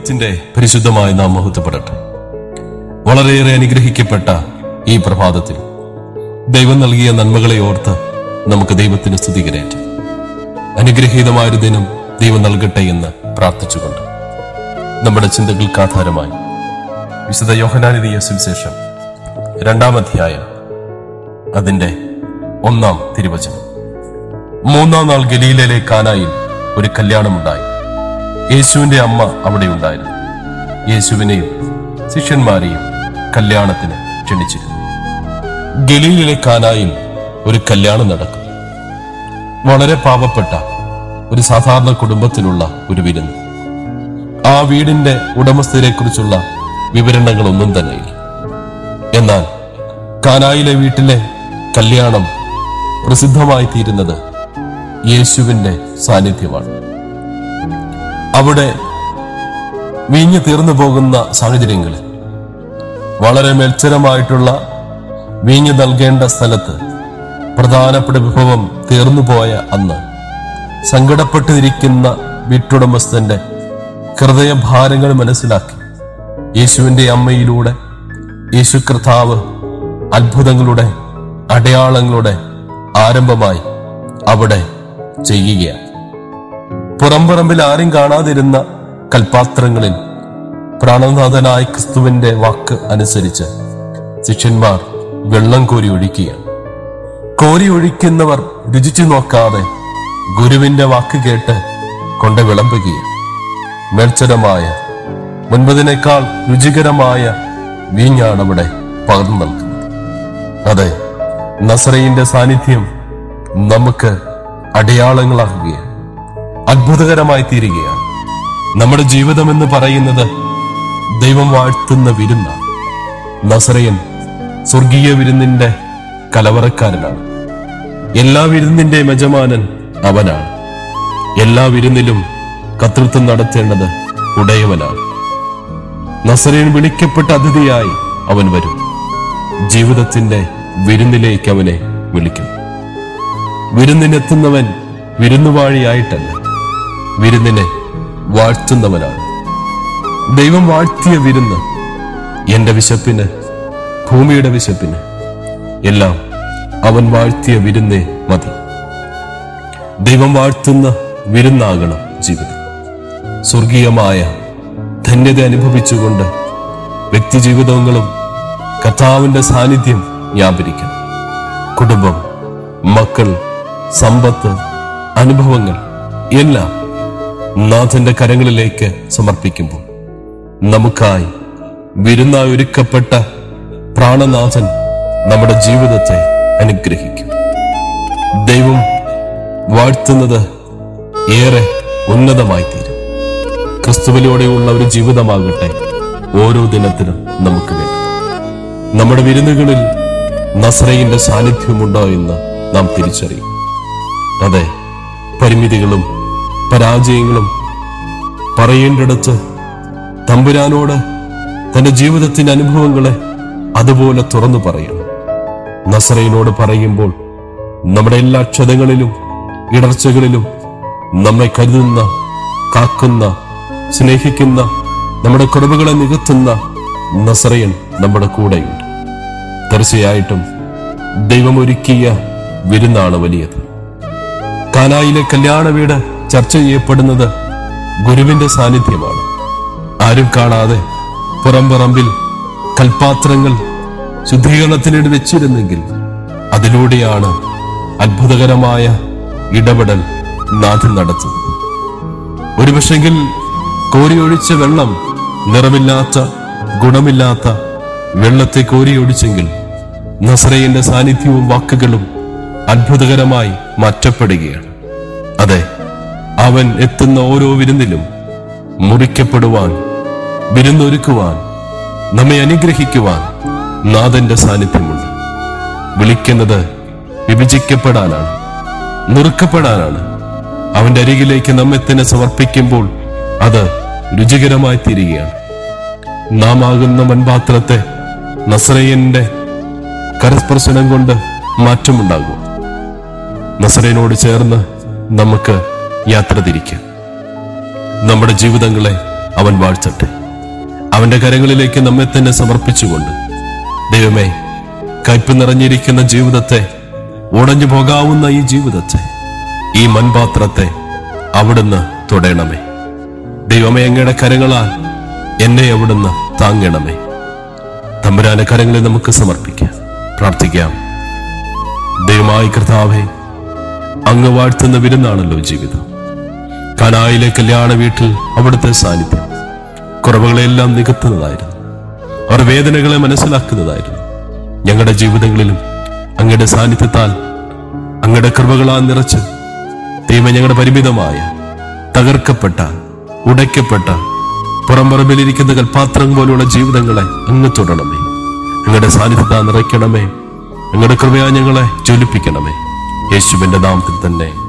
ദൈവത്തിന്റെ പരിശുദ്ധമായ നാം മഹത്വപ്പെടട്ടെ വളരെയേറെ അനുഗ്രഹിക്കപ്പെട്ട ഈ പ്രഭാതത്തിൽ ദൈവം നൽകിയ നന്മകളെ ഓർത്ത് നമുക്ക് ദൈവത്തിന് സ്തുതികരേറ്റ് അനുഗ്രഹീതമായൊരു ദിനം ദൈവം നൽകട്ടെ എന്ന് പ്രാർത്ഥിച്ചുകൊണ്ട് നമ്മുടെ ചിന്തകൾക്ക് ആധാരമായി വിശുദ്ധ യോഹനാനിതീയ സുവിശേഷം രണ്ടാം അധ്യായം അതിന്റെ ഒന്നാം തിരുവചനം മൂന്നാം നാൾ ഗലീലയിലെ കാനായിൽ ഒരു കല്യാണമുണ്ടായി യേശുവിന്റെ അമ്മ അവിടെ ഉണ്ടായിരുന്നു യേശുവിനെയും ശിഷ്യന്മാരെയും കല്യാണത്തിന് ക്ഷണിച്ചിരുന്നു ഗലീലിലെ കാനായിൽ ഒരു കല്യാണം നടക്കും വളരെ പാവപ്പെട്ട ഒരു സാധാരണ കുടുംബത്തിലുള്ള ഒരു വിരുന്ന് ആ വീടിന്റെ ഉടമസ്ഥരെ കുറിച്ചുള്ള വിവരണങ്ങളൊന്നും തന്നെയില്ല എന്നാൽ കാനായിലെ വീട്ടിലെ കല്യാണം പ്രസിദ്ധമായി തീരുന്നത് യേശുവിന്റെ സാന്നിധ്യമാണ് അവിടെ വീഞ്ഞു തീർന്നു പോകുന്ന സാഹചര്യങ്ങളിൽ വളരെ മെൽച്ചരമായിട്ടുള്ള വീഞ്ഞു നൽകേണ്ട സ്ഥലത്ത് പ്രധാനപ്പെട്ട വിഭവം തീർന്നുപോയ അന്ന് സങ്കടപ്പെട്ടിരിക്കുന്ന വീട്ടുടമസ്ഥന്റെ ഹൃദയഭാരങ്ങൾ മനസ്സിലാക്കി യേശുവിന്റെ അമ്മയിലൂടെ യേശു കർത്താവ് അത്ഭുതങ്ങളുടെ അടയാളങ്ങളുടെ ആരംഭമായി അവിടെ ചെയ്യുകയാണ് പുറംപറമ്പിൽ ആരും കാണാതിരുന്ന കൽപാത്രങ്ങളിൽ പ്രാണനാഥനായ ക്രിസ്തുവിന്റെ വാക്ക് അനുസരിച്ച് ശിഷ്യന്മാർ വെള്ളം കോരി ഒഴിക്കുകയാണ് കോരി ഒഴിക്കുന്നവർ രുചിച്ചു നോക്കാതെ ഗുരുവിന്റെ വാക്ക് കേട്ട് കൊണ്ട് വിളമ്പുകയാണ് മേൽച്ചരമായ മുൻപതിനേക്കാൾ രുചികരമായ വീഞ്ഞാണ് അവിടെ പകർന്നു നൽകുന്നത് അതെ നസറയിന്റെ സാന്നിധ്യം നമുക്ക് അടയാളങ്ങളാകുകയാണ് അത്ഭുതകരമായി തീരുകയാണ് നമ്മുടെ ജീവിതം എന്ന് പറയുന്നത് ദൈവം വാഴ്ത്തുന്ന വിരുന്നാണ് നസറയൻ സ്വർഗീയ വിരുന്നിന്റെ കലവറക്കാരനാണ് എല്ലാ വിരുന്നിന്റെ യജമാനൻ അവനാണ് എല്ലാ വിരുന്നിലും കർത്തൃത്വം നടത്തേണ്ടത് ഉടയവനാണ് നസറയൻ വിളിക്കപ്പെട്ട അതിഥിയായി അവൻ വരും ജീവിതത്തിന്റെ വിരുന്നിലേക്ക് അവനെ വിളിക്കും വിരുന്നിനെത്തുന്നവൻ വിരുന്നുവാഴിയായിട്ടല്ല വിരുന്നിനെ വാഴ്ത്തുന്നവനാണ് ദൈവം വാഴ്ത്തിയ വിരുന്ന് എന്റെ വിശപ്പിന് ഭൂമിയുടെ വിശപ്പിന് എല്ലാം അവൻ വാഴ്ത്തിയ വിരുന്നേ മതി ദൈവം വാഴ്ത്തുന്ന വിരുന്നാകണം ജീവിതം സ്വർഗീയമായ ധന്യത അനുഭവിച്ചുകൊണ്ട് വ്യക്തി ജീവിതങ്ങളും കർത്താവിന്റെ സാന്നിധ്യം വ്യാപരിക്കണം കുടുംബം മക്കൾ സമ്പത്ത് അനുഭവങ്ങൾ എല്ലാം നാഥന്റെ കരങ്ങളിലേക്ക് സമർപ്പിക്കുമ്പോൾ നമുക്കായി വിരുന്നായി ഒരുക്കപ്പെട്ട പ്രാണനാഥൻ നമ്മുടെ ജീവിതത്തെ അനുഗ്രഹിക്കും ദൈവം വാഴ്ത്തുന്നത് ഏറെ ഉന്നതമായി തീരും ക്രിസ്തുവിലൂടെയുള്ള ഒരു ജീവിതമാകട്ടെ ഓരോ ദിനത്തിനും നമുക്ക് വേണ്ടി നമ്മുടെ വിരുന്നുകളിൽ നസ്രയിന്റെ സാന്നിധ്യമുണ്ടോ എന്ന് നാം തിരിച്ചറിയും അതെ പരിമിതികളും പരാജയങ്ങളും പറയേണ്ടിടത്ത് തമ്പുരാനോട് തന്റെ ജീവിതത്തിന്റെ അനുഭവങ്ങളെ അതുപോലെ തുറന്നു പറയണം നസറയിനോട് പറയുമ്പോൾ നമ്മുടെ എല്ലാ ക്ഷതങ്ങളിലും ഇടർച്ചകളിലും നമ്മെ കരുതുന്ന കാക്കുന്ന സ്നേഹിക്കുന്ന നമ്മുടെ കുറവുകളെ നികത്തുന്ന നസറയൻ നമ്മുടെ കൂടെയുണ്ട് തീർച്ചയായിട്ടും ദൈവമൊരുക്കിയ വിരുന്നാണ് വലിയത് കാനായിലെ കല്യാണ വീട് ചർച്ച ചെയ്യപ്പെടുന്നത് ഗുരുവിന്റെ സാന്നിധ്യമാണ് ആരും കാണാതെ പുറംപറമ്പിൽ കൽപാത്രങ്ങൾ ശുദ്ധീകരണത്തിനിടെ വെച്ചിരുന്നെങ്കിൽ അതിലൂടെയാണ് അത്ഭുതകരമായ ഇടപെടൽ നാഥൻ നടത്തുന്നത് ഒരുപക്ഷെങ്കിൽ കോരിയൊഴിച്ച വെള്ളം നിറമില്ലാത്ത ഗുണമില്ലാത്ത വെള്ളത്തെ കോരിയൊഴിച്ചെങ്കിൽ നസറയന്റെ സാന്നിധ്യവും വാക്കുകളും അത്ഭുതകരമായി മാറ്റപ്പെടുകയാണ് അതെ അവൻ എത്തുന്ന ഓരോ വിരുന്നിലും മുറിക്കപ്പെടുവാൻ വിരുന്നൊരുക്കുവാൻ നമ്മെ അനുഗ്രഹിക്കുവാൻ നാഥന്റെ സാന്നിധ്യമുണ്ട് വിളിക്കുന്നത് വിഭജിക്കപ്പെടാനാണ് നുറുക്കപ്പെടാനാണ് അവന്റെ അരികിലേക്ക് നമ്മെ തന്നെ സമർപ്പിക്കുമ്പോൾ അത് രുചികരമായി തീരുകയാണ് നാം ആകുന്ന മൺപാത്രത്തെ നസ്രയന്റെ കരസ്പർശനം കൊണ്ട് മാറ്റമുണ്ടാകും നസറേനോട് ചേർന്ന് നമുക്ക് യാത്ര തിരിക്കാം നമ്മുടെ ജീവിതങ്ങളെ അവൻ വാഴ്ത്തട്ടെ അവന്റെ കരങ്ങളിലേക്ക് നമ്മെ തന്നെ സമർപ്പിച്ചുകൊണ്ട് ദൈവമേ കയ്പ് നിറഞ്ഞിരിക്കുന്ന ജീവിതത്തെ ഉടഞ്ഞു പോകാവുന്ന ഈ ജീവിതത്തെ ഈ മൺപാത്രത്തെ അവിടുന്ന് തൊടയണമേ ദൈവമേ അങ്ങയുടെ കരങ്ങളാൽ എന്നെ അവിടുന്ന് താങ്ങണമേ തമ്പുരാന്റെ കരങ്ങളിൽ നമുക്ക് സമർപ്പിക്കാം പ്രാർത്ഥിക്കാം ദൈവമായി കർത്താവേ അങ്ങ് വാഴ്ത്തുന്ന വിരുന്നാണല്ലോ ജീവിതം കനായിലെ കല്യാണ വീട്ടിൽ അവിടുത്തെ സാന്നിധ്യം കുറവുകളെല്ലാം നികത്തുന്നതായിരുന്നു അവർ വേദനകളെ മനസ്സിലാക്കുന്നതായിരുന്നു ഞങ്ങളുടെ ജീവിതങ്ങളിലും അങ്ങയുടെ സാന്നിധ്യത്താൽ അങ്ങയുടെ കൃപകളാൽ നിറച്ച് ദൈവം ഞങ്ങളുടെ പരിമിതമായ തകർക്കപ്പെട്ട ഉടയ്ക്കപ്പെട്ട പുറംപറമ്പിലിരിക്കുന്ന കൽപാത്രം പോലുള്ള ജീവിതങ്ങളെ അങ്ങ് തൊടണമേ അങ്ങയുടെ സാന്നിധ്യത്താൽ നിറയ്ക്കണമേ അങ്ങയുടെ കൃപയാ ഞങ്ങളെ ജ്വലിപ്പിക്കണമേ യേശുവിന്റെ നാമത്തിൽ തന്നെ